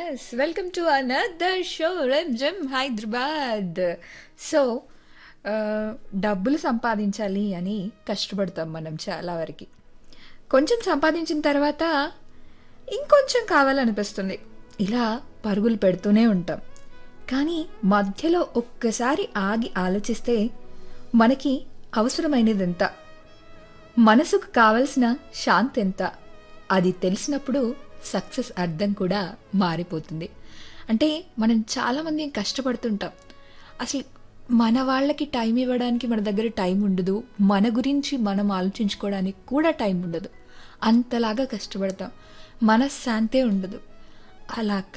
yes welcome to another show gym Hyderabad so డబ్బులు సంపాదించాలి అని కష్టపడతాం మనం చాలా వరకు కొంచెం సంపాదించిన తర్వాత ఇంకొంచెం కావాలనిపిస్తుంది ఇలా పరుగులు పెడుతూనే ఉంటాం కానీ మధ్యలో ఒక్కసారి ఆగి ఆలోచిస్తే మనకి అవసరమైనది ఎంత మనసుకు కావలసిన శాంతి ఎంత అది తెలిసినప్పుడు సక్సెస్ అర్థం కూడా మారిపోతుంది అంటే మనం చాలామంది కష్టపడుతుంటాం అసలు మన వాళ్ళకి టైం ఇవ్వడానికి మన దగ్గర టైం ఉండదు మన గురించి మనం ఆలోచించుకోవడానికి కూడా టైం ఉండదు అంతలాగా కష్టపడతాం మనశ్శాంతే ఉండదు అలా